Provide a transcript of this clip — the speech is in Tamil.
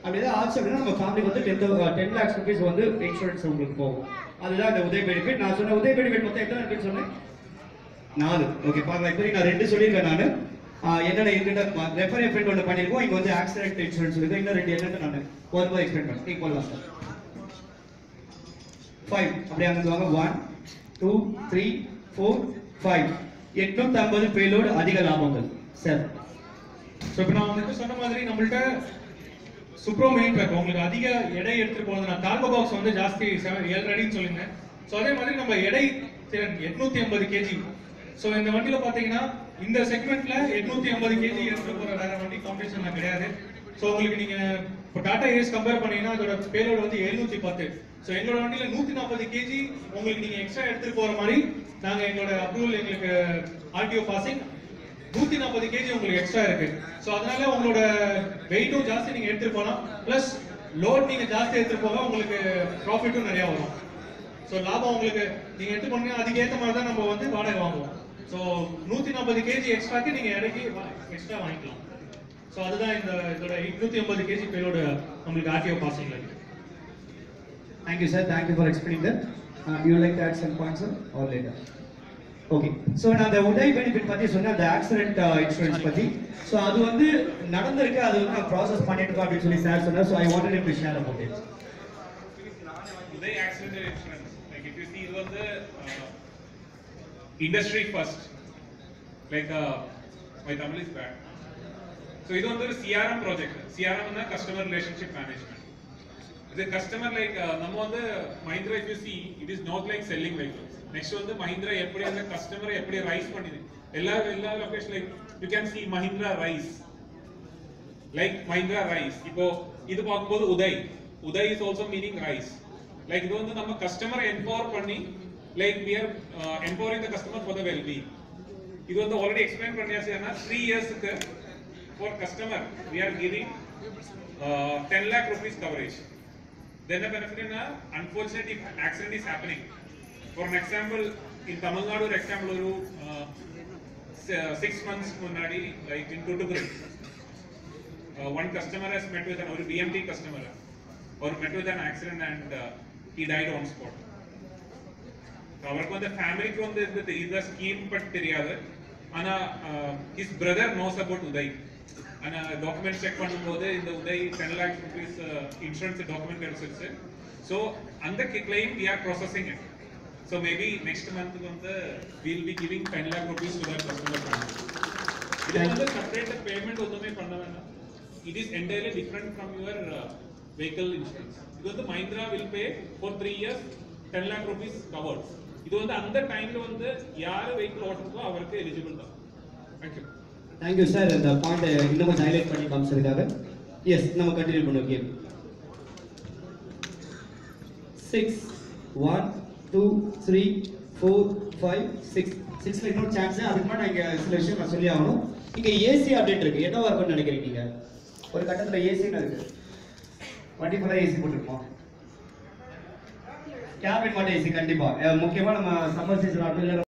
அப்படி ஏதாவது ஆச்சு அப்படின்னா நம்ம ஃபேமிலிக்கு வந்து டென் டென் லேக்ஸ் ருபீஸ் வந்து இன்சூரன்ஸ் உங்களுக்கு போகும் அதுதான் இந்த உதய பெனிஃபிட் நான் சொன்ன உதய பெனிஃபிட் மொத்தம் எத்தனை இருக்குன்னு சொன்னேன் நாலு ஓகே பார்க்கலாம் இப்போ நான் ரெண்டு சொல்லியிருக்கேன் நான் என்னென்ன இருக்குன்னு ரெஃபர் ஃப்ரெண்ட் ஒன்று பண்ணியிருக்கோம் இங்கே வந்து ஆக்சிடென்ட் இன்சூரன்ஸ் இருக்கு இன்னும் ரெண்டு என்னன்னு நான் ஒரு போது எக்ஸ்பிளைன் பண்ணேன் நீங்கள் போடலாம் சார் ஃபைவ் அப்படியே அங்கே வாங்க one two three four five எட்நூத்தி ஐம்பது பேலோடு அதிக லாபங்கள் சார் ஸோ இப்போ நான் வந்துட்டு சொன்ன மாதிரி நம்மள்ட்ட சுப்ரோ மெயின் ட்ரக் உங்களுக்கு அதிக எடை எடுத்துட்டு போனது நான் கார்கோ பாக்ஸ் வந்து ஜாஸ்தி செவன் ஏழு அடின்னு சொல்லியிருந்தேன் ஸோ அதே மாதிரி நம்ம எடை திறன் எட்நூத்தி ஐம்பது கேஜி ஸோ இந்த வண்டியில பாத்தீங்கன்னா இந்த செக்மெண்ட்ல எட்நூத்தி ஐம்பது கேஜி எடுத்துட்டு போற வேற வண்டி காம்படிஷன்ல கிடையாது ஸோ உங்களுக்கு நீங்க இப்போ டாடா ஏஸ் கம்பேர் பண்ணீங்கன்னா அதோட பேலோட வந்து எழுநூத்தி பத்து ஸோ எங்களோட வண்டியில நூத்தி நாற்பது கேஜி உங்களுக்கு நீங்க எக்ஸ்ட்ரா எடுத்துட்டு போற மாதிரி நாங்க எங்களோட அப்ரூவல் எங்களுக்கு ஆர்டிஓ பாசிங் நூத்தி நாற்பது கேஜி உங்களுக்கு எக்ஸ்ட்ரா இருக்கு சோ அதனால உங்களோட வெயிட்டும் ஜாஸ்தி நீங்க எடுத்துட்டு போலாம் பிளஸ் லோட் நீங்க ஜாஸ்தி எடுத்துட்டு போக உங்களுக்கு ப்ராஃபிட்டும் நிறைய வரும் சோ லாபம் உங்களுக்கு நீங்க எடுத்து போனீங்கன்னா அதுக்கேற்ற மாதிரி தான் நம்ம வந்து வாடகை வாங்குவோம் சோ நூத்தி நாற்பது கேஜி எக்ஸ்ட்ராக்கு நீங்க இறக்கி எக்ஸ்ட்ரா வாங்கிக்கலாம் சோ அதுதான் இந்த இதோட நூத்தி ஐம்பது கேஜி பேரோட நம்மளுக்கு ஆர்டிஓ பாசிங்ல இருக்கு thank you sir thank you for explain that you like add some points sir or later okay so நான் அந்த உதய் பெனிஃபிட் பற்றி சொன்னேன் அந்த ஆக்சிடென்ட் இன்சூரன்ஸ் பற்றி ஸோ அது வந்து நடந்திருக்கு அது வந்து நான் ப்ராசஸ் பண்ணிட்டு இருக்கோம் அப்படின்னு சொல்லி சார் சொன்னார் so I wanted to share about it Uday accident insurance, like if you see, it was the uh, industry first. Like uh, my Tamil is bad. So இது வந்து ஒரு CRM project. CRM னா customer relationship management. இது customer like uh, நம்ம வந்து Mahindra if you see, it is not like selling vehicles. Next வந்து Mahindra எப்படி அந்த customer எப்படி ரைஸ் பண்ணிது எல்லா எல்லா location like you can see Mahindra rise like Mahindra rise இப்போ இது பார்க்கும்போது Uday Uday is also meaning rise like இது வந்து நம்ம கஸ்டமரை எம்பவர் பண்ணி like we are empowering the customer for the well be இது வந்து ஆல்ரெடி எக்ஸ்பிளைன் பண்ணியாச்சு ஏன்னா த்ரீ இயர்ஸ்க்கு for customer we are giving ten lakh rupees coverage then benefit என்ன unfortunate if accident is happening for an example in Tamil Nadu ஒரு எக்ஸாம்பிள் ஒரு சிக்ஸ் மந்த்ஸ் முன்னாடி like in Thoothukudi uh, one customer has met with an or BMT customer or met with an accident and uh, he died on spot. So அவருக்கு வந்து ஃபேமிலிக்கு வந்து இந்த இந்த ஸ்கீம் பற்றி தெரியாது ஆனா his brother knows about Uday ஆனா டாக்குமெண்ட் செக் பண்ணும்போது இந்த Uday ten lakh rupees insurance document கிடைச்சிருச்சு ஸோ அந்த claim we are processing it so maybe next month வந்து will be giving ten lakh rupees to that customer இது வந்து செப்பரேட் பேமெண்ட் ஒன்றுமே பண்ண வேண்டாம் it is entirely different from your vehicle insurance இது வந்து Mahindra will pay for three years ten lakh rupees covered இது வந்து அந்த டைம்ல வந்து யார் வெஹிக்கிள் ஓட்டுறதோ அவருக்கு எலிஜிபிள் தான் தேங்க்யூ தேங்க்யூ சார் இந்த பாயிண்ட் இன்னும் கொஞ்சம் ஹைலைட் பண்ணி காமிச்சதுக்காக எஸ் நம்ம கண்டினியூ பண்ணுவோம் game six one two three four five six சிக்ஸில் இன்னொரு சான்ஸ் அதுக்கு முன்னாடி இங்கே சில விஷயம் நான் சொல்லி ஆகணும் இங்கே ஏசி அப்டேட் இருக்கு என்னவா இருக்கும்னு நினைக்கிறீங்க நீங்க? ஒரு கட்டத்தில் ஏசின்னு இருக்கு வண்டி ஃபுல்லாக ஏசி போட்டுருப்போம் கேபின் மட்டும் ஏசி கண்டிப்பா அஹ் முக்கியமா நம்ம சம்மர் சீசன் ஆகட்டும் இல்லை